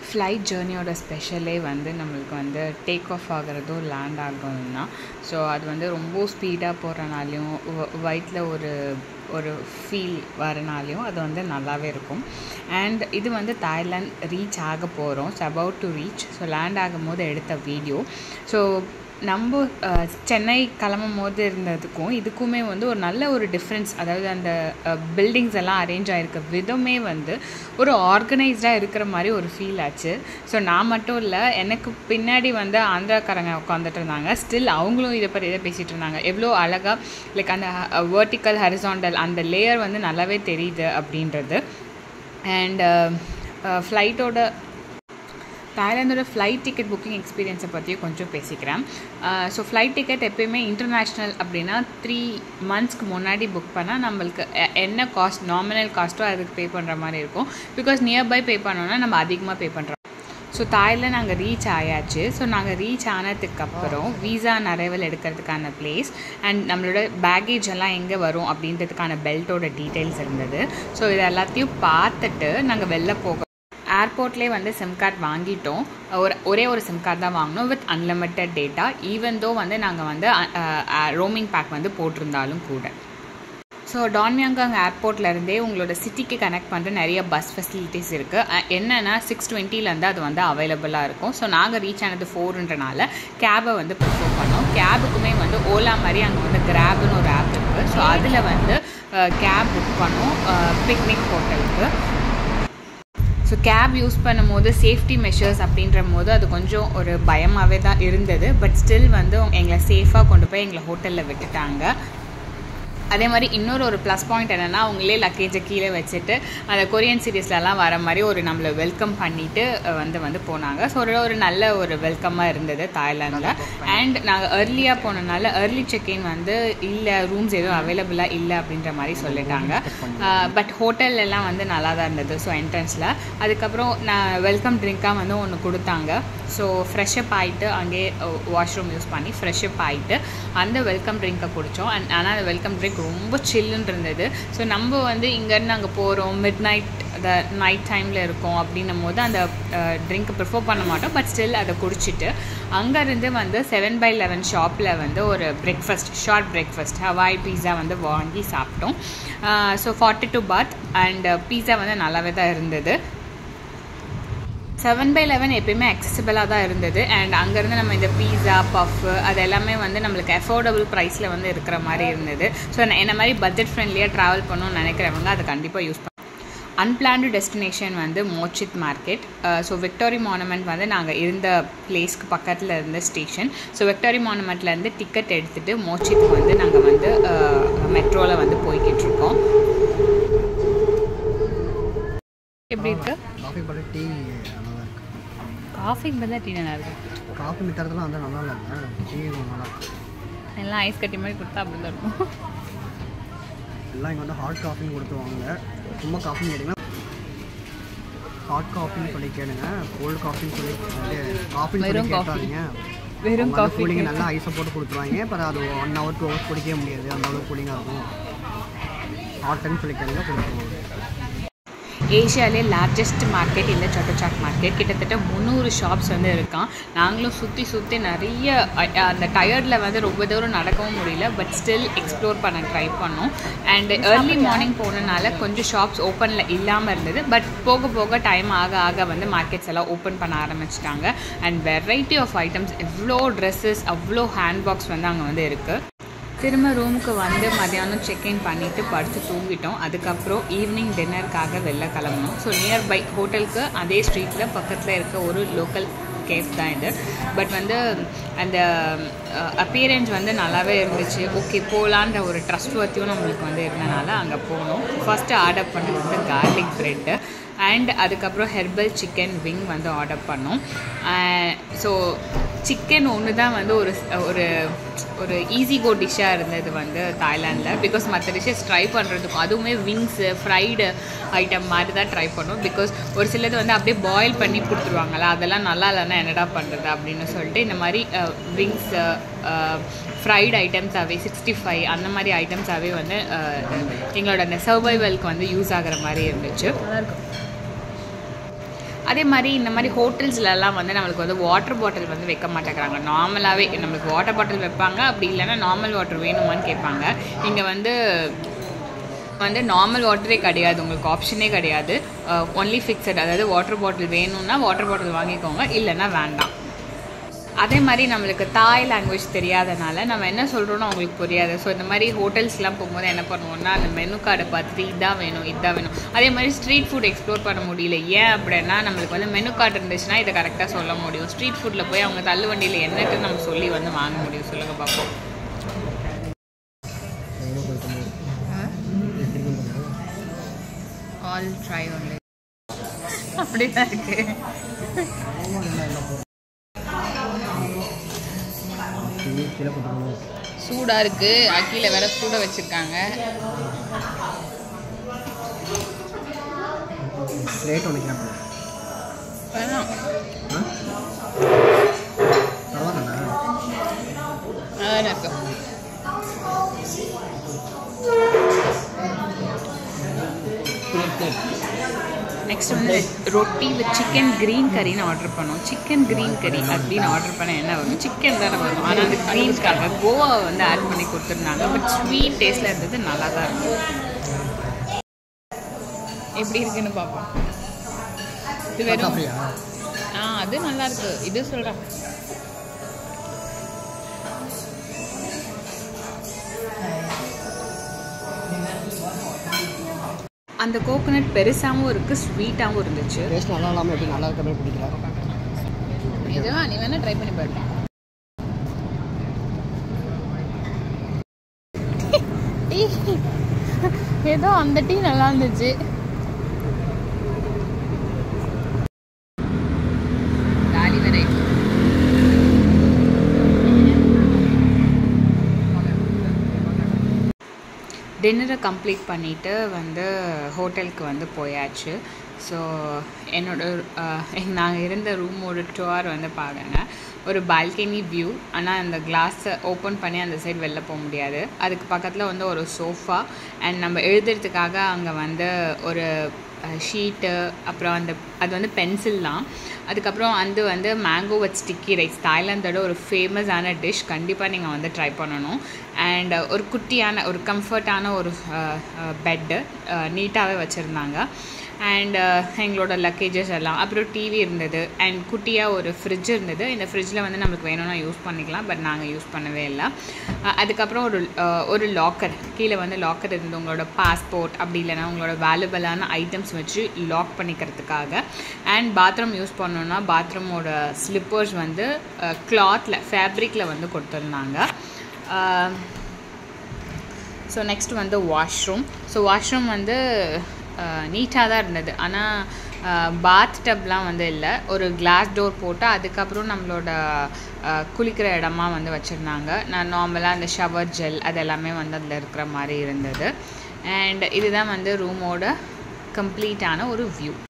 Flight ஜேர்னியோட ஸ்பெஷலே வந்து நம்மளுக்கு வந்து டேக் ஆஃப் ஆகிறதும் லேண்ட் ஆகணும்னா ஸோ அது வந்து ரொம்ப ஸ்பீடாக போகிறனாலையும் வயிற்றில் ஒரு ஒரு ஃபீல் வரனாலையும் அது வந்து நல்லாவே இருக்கும் அண்ட் இது வந்து தாய்லாந்து ரீச் ஆக போகிறோம் so about to reach so land ஆகும் போது எடுத்த வீடியோ ஸோ நம்ம அஹ், சென்னை கிளம்பும் போது இருந்ததுக்கும் இதுக்குமே வந்து ஒரு நல்ல ஒரு டிஃப்ரென்ஸ் அதாவது அந்த பில்டிங்ஸ் எல்லாம் அரேஞ்ச் ஆகிருக்க விதமே வந்து ஒரு ஆர்கனைஸ்டாக இருக்கிற மாதிரி ஒரு ஃபீல் ஆச்சு ஸோ நான் மட்டும் இல்லை எனக்கு பின்னாடி வந்து ஆந்திராக்காரங்க உட்காந்துட்டு இருந்தாங்க ஸ்டில் அவங்களும் இதை பற்றி இதை பேசிகிட்டு இருந்தாங்க எவ்வளோ அழகாக லைக் அந்த வேர்ட்டிக்கல் ஹரிசாண்டல் அந்த லேயர் வந்து நல்லாவே தெரியுது அப்படின்றது அண்ட் ஃப்ளைட்டோட தாய்லாந்தோட ஃப்ளைட் டிக்கெட் புக்கிங் எக்ஸ்பீரியன்ஸை பற்றியும் கொஞ்சம் பேசிக்கிறேன் ஸோ ஃப்ளைட் டிக்கெட் எப்பயுமே இன்டர்நேஷ்னல் அப்படின்னா த்ரீ மந்த்ஸ்க்கு முன்னாடி புக் பண்ணால் நம்மளுக்கு எ- என்ன காஸ்ட் நாமினல் காஸ்ட்டோ அதுக்கு பே பண்ணுற மாதிரி இருக்கும் பிகாஸ் நியர்பை பே பண்ணோன்னா நம்ம அதிகமாக பே பண்ணுறோம் ஸோ தாய்லாந்து நாங்கள் ரீச் ஆயாச்சு ஸோ நாங்கள் ரீச் ஆனதுக்கு அப்புறம் வீசா அரைவல் எடுக்கிறதுக்கான பிளேஸ் அண்ட் நம்மளோட பேக்கேஜ் எல்லாம் எங்கே வரும் அப்படின்றதுக்கான பெல்ட்டோட டீட்டெயில்ஸ் இருந்தது ஸோ இது எல்லாத்தையும் பார்த்துட்டு நாங்கள் வெளில போக ஏர்போர்ட்லேயே வந்து சிம் கார்டு வாங்கிட்டோம் ஒரு ஒரே ஒரு சிம் கார்டு தான் வாங்கினோம் with unlimited data even though வந்து நாங்கள் வந்து ரோமிங் பேக் வந்து போட்டிருந்தாலும் கூட ஸோ டான்மியாங்காங் ஏர்போர்ட்லேருந்தே உங்களோட சிட்டிக்கு கனெக்ட் பண்ணுற நிறைய பஸ் ஃபெசிலிட்டிஸ் இருக்குது என்னென்னா சிக்ஸ் டுவெண்ட்டிலேருந்து அது வந்து அவைலபிளாக இருக்கும் ஸோ நாங்கள் ரீச் ஆனது ஃபோருன்றனால கேபை வந்து ப்ரிஃபர் பண்ணோம் கேபுக்குமே வந்து ஓலா மாதிரி அங்கே வந்து கிராப்னு ஒரு ஆப் இருக்குது ஸோ அதில் வந்து கேப் புக் பண்ணோம் பிக்னிக் ஹோட்டலுக்கு ஸோ கேப் யூஸ் பண்ணும்போது சேஃப்டி மெஷர்ஸ் அப்படின்ற போது அது கொஞ்சம் ஒரு பயமாகவே தான் இருந்தது பட் ஸ்டில் வந்து எங்களை சேஃபாக கொண்டு போய் எங்களை ஹோட்டலில் விட்டுட்டாங்க அதே மாதிரி இன்னொரு ஒரு ப்ளஸ் பாயிண்ட் என்னென்னா அவங்களே லக்கேஜை கீழே வச்சுட்டு அந்த கொரியன் சீரீஸ்லலாம் வர மாதிரி ஒரு நம்மளை வெல்கம் பண்ணிட்டு அஹ், வந்து வந்து போனாங்க ஸோ ஒரு ஒரு நல்ல ஒரு வெல்கமாக இருந்தது தாய்லாந்தில் அண்ட் நாங்கள் ஏர்லியாக போனனால ஏர்லி செக்இன் வந்து இல்லை ரூம்ஸ் எதுவும் அவைலபிளாக இல்லை அப்படின்ற மாதிரி சொல்லிட்டாங்க பட் ஹோட்டல் எல்லாம் வந்து நல்லா தான் இருந்தது ஸோ என்ட்ரன்ஸில் அதுக்கப்புறம் நான் வெல்கம் ட்ரிங்காக வந்து ஒன்று கொடுத்தாங்க ஸோ ஃப்ரெஷ்அப் ஆகிட்டு அங்கே வாஷ்ரூம் யூஸ் பண்ணி ஃப்ரெஷ்அப் ஆகிட்டு அந்த வெல்கம் ட்ரிங்க்கை குடித்தோம் அண்ட் ஆனால் அந்த வெல்கம் ட்ரிங்க் ரொம்ப சில்லுன்னு இருந்தது ஸோ நம்ம வந்து இங்கேருந்து அங்கே போகிறோம் மிட் நைட் அந்த நைட் டைமில் இருக்கோம் அப்படின்னும் போது அந்த ட்ரிங்க்கை ப்ரிஃபர் பண்ண மாட்டோம் பட் ஸ்டில் அதை குடிச்சிட்டு அங்கேருந்து வந்து செவன் பை லெவன் ஷாப்பில் வந்து ஒரு breakfast short breakfast Hawaii pizza வந்து வாங்கி சாப்பிட்டோம் so forty two baht and pizza வந்து நல்லாவே தான் இருந்தது செவன் பை லெவன் எப்பயுமே அக்சசபிளாக தான் இருந்தது அண்ட் அங்கேருந்து நம்ம இந்த பீஸா பஃப் அது எல்லாமே வந்து நம்மளுக்கு அஃபோர்டபுள் ப்ரைஸில் வந்து இருக்கிற மாதிரி இருந்தது ஸோ என்ன மாதிரி பட்ஜெட் ஃப்ரெண்ட்லியாக ட்ராவல் பண்ணணும்னு நினைக்கிறவங்க அதை கண்டிப்பாக யூஸ் பண்ண அன்பிளான்டு டெஸ்டினேஷன் வந்து Mochit market so Victory monument வந்து நாங்கள் இருந்த பிளேஸ்க்கு பக்கத்தில் இருந்த ஸ்டேஷன் ஸோ விக்டோரி மானுமெண்ட்லேருந்து டிக்கெட் எடுத்துகிட்டு மோச்சித்துக்கு வந்து நாங்கள் வந்து மெட்ரோவில் வந்து போய்கிட்டு இருக்கோம் எப்படி இருக்கு காஃபி போல டீ நல்லா இருக்கு காஃபிக்கு பதிலாக டீ நல்லா இருக்கு காஃபி மித்தறதுலாம் வந்து நல்லா இல்லை டீ நல்லா இருக்கு எல்லாம் ஐஸ் கட்டி மாதிரி கொடுத்தா அப்படி தான் இருக்கும் எல்லாம் இங்கே வந்து ஹாட் காஃபின்னு கொடுத்துருவாங்க சும்மா காஃபின்னு கேட்டிங்கன்னா ஹாட் காஃபின்னு சொல்லி கேளுங்க கோல்டு காஃபின்னு சொல்லி வந்து காஃபின்னு சொல்லி வெறும் coffee. கேட்டாதீங்க வெறும் காஃபி கூலிங்க நல்லா ஐஸை போட்டு கொடுத்துருவாங்க அப்புறம் அது ஒன் ஹவர் டூ ஹவர்ஸ் குடிக்கவே முடியாது அந்த அளவுக்கு கூலிங்காக இருக்கும் ஹாட்டுன்னு சொல்லி கேளுங்க கொடுத்துருவாங்க ஏஷியாலே லார்ஜஸ்ட் மார்க்கெட் இந்த சட்டோசாக் மார்க்கெட் கிட்டத்தட்ட முந்நூறு ஷாப்ஸ் வந்து இருக்கான் நாங்களும் சுற்றி சுற்றி நிறைய அ- அந்த டயர்டில் வந்து ரொம்ப தூரம் நடக்கவும் முடியல பட் ஸ்டில் எக்ஸ்ப்ளோர் பண்ண ட்ரை பண்ணோம் அண்ட் ஏர்லி மார்னிங் போனனால கொஞ்சம் ஷாப்ஸ் ஓப்பனில் இல்லாமல் இருந்தது பட் போக போக டைம் ஆக ஆக வந்து மார்க்கெட்ஸ் எல்லாம் ஓப்பன் பண்ண ஆரம்பிச்சிட்டாங்க அண்ட் வெரைட்டி ஆஃப் ஐட்டம்ஸ் எவ்வளோ ட்ரெஸ்ஸஸ் அவ்வளோ ஹேண்ட் பாக்ஸ் வந்து அங்கே வந்து இருக்குது திரும்ப ரூமுக்கு வந்து மதியானம் செக்இன் பண்ணிவிட்டு படுத்து தூங்கிட்டோம் அதுக்கப்புறம் ஈவினிங் டின்னருக்காக வெளில கிளம்பணும் ஸோ நியர்பை ஹோட்டலுக்கு அதே ஸ்ட்ரீட்டில் பக்கத்தில் இருக்க ஒரு லோக்கல் கேஃப் தான் இது பட் வந்து அந்த அப்பியரன்ஸ் வந்து நல்லாவே இருந்துச்சு ஓகே போகலான்ற ஒரு ட்ரஸ்ட் வத்தியும் நம்மளுக்கு வந்து இருந்தனால அங்கே போனோம் ஃபஸ்ட்டு ஆர்டர் பண்ணது வந்து கார்லிக் ப்ரெட்டு அண்ட் அதுக்கப்புறம் ஹெர்பல் சிக்கன் விங் வந்து ஆர்டர் பண்ணோம் ஸோ சிக்கன் ஒன்று தான் வந்து ஒரு ஒரு ஒரு ஈஸி கோ டிஷ்ஷாக இருந்தது வந்து தாய்லாந்தில் பிகாஸ் மற்ற டிஷ்ஷஸ் ட்ரை பண்ணுறதுக்கும் அதுவுமே விங்ஸு ஃப்ரைடு ஐட்டம் மாதிரி தான் ட்ரை பண்ணோம் பிகாஸ் ஒரு சிலது வந்து அப்படியே பாயில் பண்ணி கொடுத்துருவாங்கல்ல அதெல்லாம் நல்லா இல்லைன்னா என்னடா பண்ணுறது அப்படின்னு சொல்லிட்டு இந்த மாதிரி விங்ஸு ஃப்ரைடு ஐட்டம்ஸாகவே சிக்ஸ்டி ஃபைவ் அந்த மாதிரி ஐட்டம்ஸாகவே வந்து அஹ், எங்களோட அந்த சர்வைவல்க்கு வந்து யூஸ் ஆகிற மாதிரி இருந்துச்சு அதே மாதிரி இந்த மாதிரி ஹோட்டல்ஸ்லலாம் வந்து நம்மளுக்கு வந்து வாட்டர் பாட்டில் வந்து வைக்க மாட்டேங்கிறாங்க நார்மலாகவே நம்மளுக்கு வாட்டர் பாட்டில் வைப்பாங்க அப்படி இல்லைன்னா நார்மல் வாட்டர் வேணுமான்னு கேட்பாங்க இங்கே வந்து வந்து நார்மல் வாட்டரே கிடையாது உங்களுக்கு ஆப்ஷனே கிடையாது ஒன்லி ஃபிக்ஸட் அதாவது வாட்டர் பாட்டில் வேணும்னா வாட்டர் பாட்டில் வாங்கிக்கோங்க இல்லைன்னா வேண்டாம் அதே மாதிரி நம்மளுக்கு தாய் லாங்குவேஜ் தெரியாதனால நம்ம என்ன சொல்கிறோன்னு அவங்களுக்கு புரியாது ஸோ இந்த மாதிரி ஹோட்டல்ஸ்லாம் போகும்போது என்ன பண்ணுவோம்னா அந்த மெனு கார்டை பார்த்துட்டு இதான் வேணும் இதான் வேணும் அதே மாதிரி ஸ்ட்ரீட் ஃபுட் எக்ஸ்ப்ளோர் பண்ண முடியல ஏன் அப்படின்னா நம்மளுக்கு வந்து மெனு கார்டு இருந்துச்சுன்னா இதை கரெக்டாக சொல்ல முடியும் ஸ்ட்ரீட் ஃபுட்டில் போய் அவங்க தள்ளு வண்டியில் என்னட்டு நம்ம சொல்லி வந்து வாங்க முடியும் சொல்லுங்கள் பார்ப்போம் ஆல் ட்ரை ஒன்லி அப்படி தான் இருக்கு கீழே போட்டுக்கணும் சூடாக இருக்குது அக்கீல வேற சூட வச்சுருக்காங்க பிளேட் ஒன்று கேட்பேன் வேணாம் ஆ பரவாயில்லண்ணா அதான் இருக்கு பிளேட் பிளேட் நெக்ஸ்ட் வந்து ரொட்டி வித் சிக்கன் க்ரீன் கறின்னு ஆர்டர் பண்ணோம் சிக்கன் க்ரீன் கறி அப்படின்னு ஆர்டர் பண்ண என்ன வரும் சிக்கன் தானே வரும் ஆனால் அந்த க்ரீன்ஸ்க்காக கோவா வந்து ஆட் பண்ணி கொடுத்துருந்தாங்க பட் ஸ்வீட் டேஸ்ட்டில் இருந்தது நல்லா தான் இருக்கும் எப்படி இருக்குன்னு பார்ப்போம் இது வெறும் அப்படியா ஆ அது நல்லா இருக்கு இது சொல்கிறேன் அந்த கோகோனட் பெருசாகவும் இருக்குது ஸ்வீட்டாகவும் இருந்துச்சு டேஸ்ட் நல்லா இல்லாமல் எப்படி நல்லா இருக்க மாதிரி பிடிக்கல இதுவா நீ வேணா ட்ரை பண்ணி பாரு டீ ஏதோ அந்த டீ நல்லா இருந்துச்சு தாலி வரை டின்னரை கம்ப்ளீட் பண்ணிவிட்டு வந்து ஹோட்டலுக்கு வந்து போயாச்சு ஸோ என்னோட நாங்கள் இருந்த ரூமோட டோர் வந்து பாருங்க ஒரு பால்கனி வியூ ஆனால் அந்த கிளாஸை ஓப்பன் பண்ணி அந்த சைடு வெளில போக முடியாது அதுக்கு பக்கத்தில் வந்து ஒரு சோஃபா அண்ட் நம்ம எழுதுறதுக்காக அங்கே வந்து ஒரு ஷீட்டு அப்புறம் அந்த அது வந்து பென்சில் தான் அதுக்கப்புறம் அது வந்து மேங்கோ வித் ஸ்டிக்கி ரைஸ் தாய்லாந்தோட ஒரு ஃபேமஸான டிஷ் கண்டிப்பாக நீங்கள் வந்து ட்ரை பண்ணணும் அண்ட் ஒரு குட்டியான ஒரு கம்ஃபர்ட்டான ஒரு பெட்டு நீட்டாகவே வச்சுருந்தாங்க அண்ட் எங்களோட லக்கேஜஸ் எல்லாம் அப்புறம் டிவி இருந்தது அண்ட் குட்டியாக ஒரு ஃப்ரிட்ஜ் இருந்தது இந்த ஃப்ரிட்ஜில் வந்து நம்மளுக்கு வேணும்னா யூஸ் பண்ணிக்கலாம் பட் நாங்கள் யூஸ் பண்ணவே இல்லை அஹ் அதுக்கப்புறம் ஒரு அஹ் ஒரு லாக்கர் கீழே வந்து லாக்கர் இருந்தது உங்களோட பாஸ்போர்ட் அப்படி இல்லைன்னா உங்களோட வேல்யூபிளான ஐட்டம்ஸ் வச்சு லாக் பண்ணிக்கிறதுக்காக அண்ட் பாத்ரூம் யூஸ் பண்ணோன்னா பாத்ரூமோட ஸ்லிப்பர்ஸ் வந்து கிளாத்தில் ஃபேப்ரிக்கில் வந்து கொடுத்துருந்தாங்க ஸோ நெக்ஸ்ட் வந்து வாஷ்ரூம் ஸோ வாஷ்ரூம் வந்து நீட்டாக தான் இருந்தது ஆனால் பாத் டப்லாம் வந்து இல்லை ஒரு கிளாஸ் டோர் போட்டு அதுக்கப்புறம் நம்மளோட அஹ், குளிக்கிற இடமா வந்து வச்சுருந்தாங்க நான் நார்மலாக அந்த ஷவர் ஜெல் அது எல்லாமே வந்து அதில் இருக்கிற மாதிரி இருந்தது அண்ட் இதுதான் வந்து ரூமோட கம்ப்ளீட்டான ஒரு வியூ